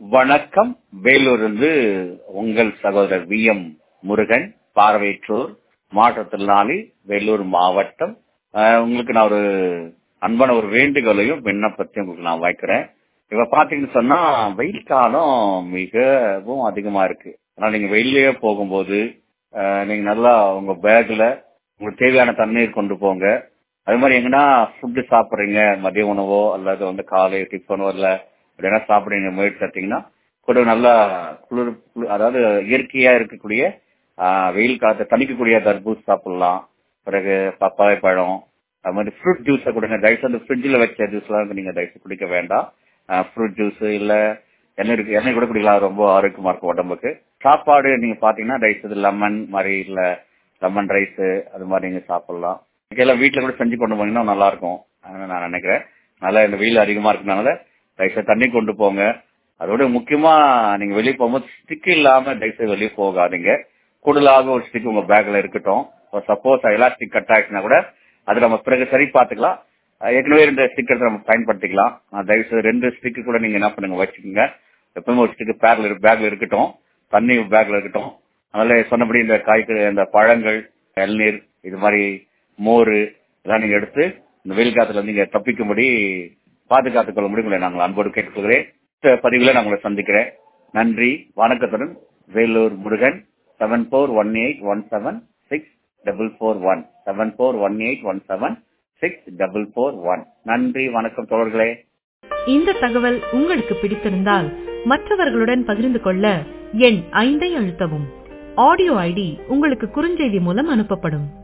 வணக்கம் வேலூரிலிருந்து உங்கள் சகோதரர் வி எம் முருகன் பார்வையற்றோர் மாற்றுத்திறனாளி வேலூர் மாவட்டம் அஹ், உங்களுக்கு நான் ஒரு அன்பான ஒரு வேண்டுகோளையும் விண்ணப்பத்தையும் உங்களுக்கு நான் வைக்கிறேன் இப்ப பாத்தீங்கன்னு சொன்னா வெயில் காலம் மிகவும் அதிகமா இருக்கு ஆனா நீங்க வெளியே போகும்போது அஹ், நீங்க நல்லா உங்க பேக்ல உங்களுக்கு தேவையான தண்ணீர் கொண்டு போங்க அது மாதிரி எங்கன்னா ஃபுட்டு சாப்பிடுறீங்க மதிய உணவோ அல்லது வந்து காலை டிஃபனோ இல்ல அப்படின்னா சாப்பிடுறீங்க முயற்சி பார்த்தீங்கன்னா கூட நல்லா குளிர் குளிர் அதாவது இயற்கையா இருக்கக்கூடிய ஆஹ், வெயில் காலத்தை தணிக்கக்கூடிய தர்பூஸ் சாப்பிடலாம் பிறகு பப்பாய பழம் அது மாதிரி ஃப்ரூட் ஜூஸை கொடுங்க தயவுசு அந்த ஃப்ரிட்ஜில் வச்ச ஜூஸ்லாம் நீங்க தயவுசு குடிக்க வேண்டாம் ஃப்ரூட் ஜூஸ் இல்ல எண்ணெய் இருக்கு எண்ணெய் கூட குடிக்கலாம் ரொம்ப ஆரோக்கியமா இருக்கும் உடம்புக்கு சாப்பாடு நீங்க பாத்தீங்கன்னா தயவுசெய்து லெமன் மாதிரி இல்ல லெமன் ரைஸ் அது மாதிரி நீங்க சாப்பிடலாம் எல்லாம் வீட்டுல கூட செஞ்சு கொண்டு போனீங்கன்னா நல்லா இருக்கும் அதுன்னு நான் நினைக்கிறேன் நல்லா இந்த வெயில் அதிகமா இருக்கனால தயவுசெய்து தண்ணி கொண்டு போங்க அதோட முக்கியமா நீங்க வெளியே போகும்போது ஸ்டிக் இல்லாம தயவுசெய்து வெளியே போகாதீங்க கூடுதலாக ஒரு ஸ்டிக் உங்க பேக்ல இருக்கட்டும் சப்போஸ் எலாஸ்டிக் கட் ஆயிடுச்சுன்னா கூட அது நம்ம பிறகு சரி பார்த்துக்கலாம் அஹ் ஏற்கனவே ரெண்டு ஸ்டிக்கர் நம்ம பயன்படுத்திக்கலாம் அஹ் தயவுசெய்து ரெண்டு ஸ்டிக்கு கூட நீங்க என்ன பண்ணுங்க வச்சுக்கோங்க எப்பவுமே ஒரு ஸ்டிக்கு பேக்ல பேக்ல இருக்கட்டும் தண்ணி பேக்ல இருக்கட்டும் அதனால சொன்னபடி இந்த காய்கறி இந்த பழங்கள் இளநீர் இது மாதிரி மோர் இதெல்லாம் நீங்க எடுத்து இந்த வெயில் காலத்துல இருந்து நீங்க தப்பிக்கும்படி பாதுகாத்துக் கொள்ள முடியும் உங்களை நாங்கள் அன்போடு கேட்டுக்கொள்கிறேன் அடுத்த பதிவுல நான் உங்களை சந்திக்கிறேன் நன்றி வணக்கத்துடன் Vellore Murugan seven four one eight one seven six double four one seven four one eight one seven six double four one நன்றி வணக்கம் தோழர்களே இந்த தகவல் உங்களுக்கு பிடித்திருந்தால் மற்றவர்களுடன் பகிர்ந்து கொள்ள எண் ஐந்தை அழுத்தவும் ஆடியோ ஐடி உங்களுக்கு குறுஞ்செய்தி மூலம் அனுப்பப்படும்